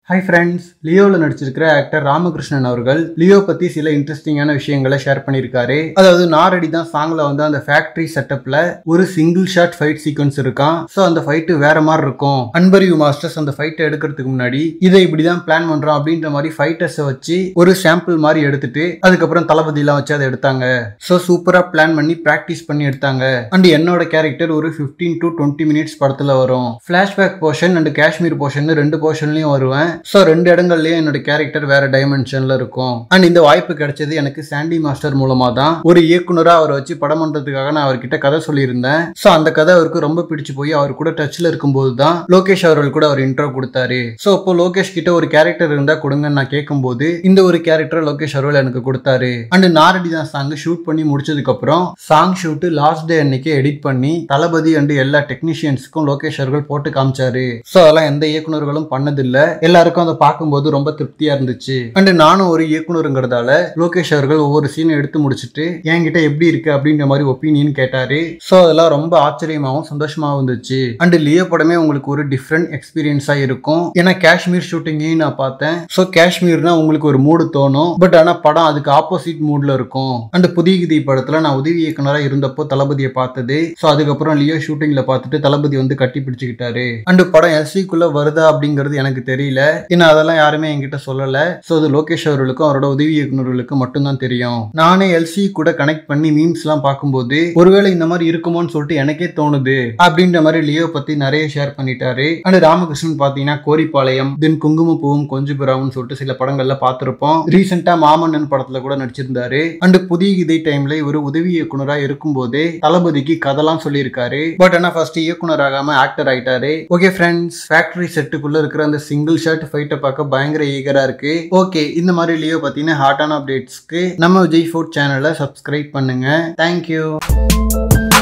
hi friends லியோவில் நடிச்சிருக்கிற actor Ramakrishnan அவர்கள் லியோ பற்றி சில இன்ட்ரெஸ்டிங்கான விஷயங்களை ஷேர் பண்ணியிருக்காரு அதாவது நாரடி தான் சாங்கில் வந்து அந்த ஃபேக்ட்ரி செட்டப்பில் ஒரு சிங்கிள் ஷாட் ஃபைட் சீக்வன்ஸ் இருக்கான் ஸோ அந்த ஃபைட்டு வேற மாதிரி இருக்கும் அன்பரியூ மாஸ்டர்ஸ் அந்த ஃபைட்டை எடுக்கிறதுக்கு முன்னாடி இதை இப்படி தான் பிளான் பண்ணுறோம் அப்படின்ற மாதிரி ஃபைட்டர்ஸை வச்சு ஒரு சாம்பிள் மாதிரி எடுத்துட்டு அதுக்கப்புறம் தளபதியெல்லாம் வச்சு அதை எடுத்தாங்க ஸோ சூப்பராக பிளான் பண்ணி ப்ராக்டிஸ் பண்ணி எடுத்தாங்க அண்ட் என்னோட கேரக்டர் ஒரு ஃபிஃப்டீன் டு டுவெண்ட்டி மினிட்ஸ் படத்தில் வரும் flashback portion and Kashmir portion ரெண்டு போர்ஷன்லையும் வருவேன் ஸோ ரெண்டு இடங்கள்லயும் என்னோட கேரக்டர் வேற டைமென்ஷன்ல இருக்கும் அண்ட் இந்த வாய்ப்பு கிடைச்சது எனக்கு சாண்டி மாஸ்டர் மூலமா தான் ஒரு இயக்குனரா அவரை வச்சு படம் பண்றதுக்காக நான் அவர்கிட்ட கதை சொல்லியிருந்தேன் ஸோ அந்த கதை அவருக்கு ரொம்ப பிடிச்சு போய் அவர் கூட டச்ல இருக்கும்போது தான் லோகேஷ் அவர்கள் கூட அவர் இன்ட்ரோ கொடுத்தாரு ஸோ அப்போ லோகேஷ் கிட்ட ஒரு கேரக்டர் இருந்தா கொடுங்கன்னு நான் கேட்கும்போது இந்த ஒரு கேரக்டர் லோகேஷ் அவர்கள் எனக்கு கொடுத்தாரு அண்ட் நாரடி தான் சாங் ஷூட் பண்ணி முடிச்சதுக்கு அப்புறம் சாங் ஷூட் லாஸ்ட் டே அன்னைக்கு எடிட் பண்ணி தளபதி அண்ட் எல்லா டெக்னீஷியன்ஸ்க்கும் லோகேஷ் அவர்கள் போட்டு காமிச்சாரு ஸோ அதெல்லாம் எந்த இயக்குனர்களும் பண்ணதில்ல எல்லாருக்கும் அதை பார்க்கும்போது ரொம்ப திருப்தியா இருந்துச்சு அண்ட் நானும் ஒரு இயக்குனருங்கிறதால லோகேஷ் அவர்கள் ஒவ்வொரு சீனை எடுத்து முடிச்சுட்டு என்கிட்ட எப்படி இருக்கு அப்படின்ற மாதிரி ஒப்பீனியன் கேட்டாரு ஸோ அதெல்லாம் ரொம்ப ஆச்சரியமாகவும் சந்தோஷமாகவும் இருந்துச்சு அண்ட் லியோ படமே உங்களுக்கு ஒரு டிஃப்ரெண்ட் எக்ஸ்பீரியன்ஸா இருக்கும் ஏன்னா காஷ்மீர் ஷூட்டிங்கையும் நான் பார்த்தேன் ஸோ காஷ்மீர்னா உங்களுக்கு ஒரு மூடு தோணும் பட் ஆனால் படம் அதுக்கு ஆப்போசிட் மூட்ல இருக்கும் அண்ட் புதிய கிதி படத்துல நான் உதவி இயக்குனராக இருந்தப்போ தளபதியை பார்த்தது ஸோ அதுக்கப்புறம் லியோ ஷூட்டிங்ல பார்த்துட்டு தளபதி வந்து கட்டி பிடிச்சுக்கிட்டாரு அண்ட் படம் எஸ்சிக்குள்ள வருதா அப்படிங்கிறது எனக்கு தெரியல ஏன்னா அதெல்லாம் யாருமே என்கிட்ட சொல்லல ஸோ அது லோகேஷ் அவர்களுக்கும் அவரோட உதவி இயக்குநர்களுக்கும் மட்டும்தான் தெரியும் நானே எல்சி கூட கனெக்ட் பண்ணி மீம்ஸ் எல்லாம் பார்க்கும்போது ஒருவேளை இந்த மாதிரி இருக்குமோன்னு சொல்லிட்டு எனக்கே தோணுது அப்படின்ற மாதிரி லியோ பத்தி நிறைய ஷேர் பண்ணிட்டாரு அண்ட் ராமகிருஷ்ணன் பாத்தீங்கன்னா கோரிப்பாளையம் தென் குங்குமப்பூவும் கொஞ்சு புறாவும் சொல்லிட்டு சில படங்கள்ல பார்த்திருப்போம் ரீசெண்டா மாமன்னன் படத்துல கூட நடிச்சிருந்தாரு அண்ட் புதிய இதே டைம்ல இவர் உதவி இயக்குனரா இருக்கும்போதே தளபதிக்கு கதெல்லாம் சொல்லியிருக்காரு பட் ஆனா ஃபர்ஸ்ட் இயக்குனர் ஆகாம ஆக்டர் ஆயிட்டாரு ஓகே ஃப்ரெண்ட்ஸ் ஃபேக்டரி செட்டுக்குள்ள இருக்கிற அந்த சிங்கிள் ஷர்ட் ஃபைட்டை பார்க்க பயங்கர ஈகரா இருக்கு ஓகே இந்த மாதிரி லியோ பார்த்தீங்கன்னா ஹாட்டான அப்டேட்ஸ்க்கு நம்ம விஜய் ஃபுட் சேனலை சப்ஸ்கிரைப் பண்ணுங்க தேங்க்யூ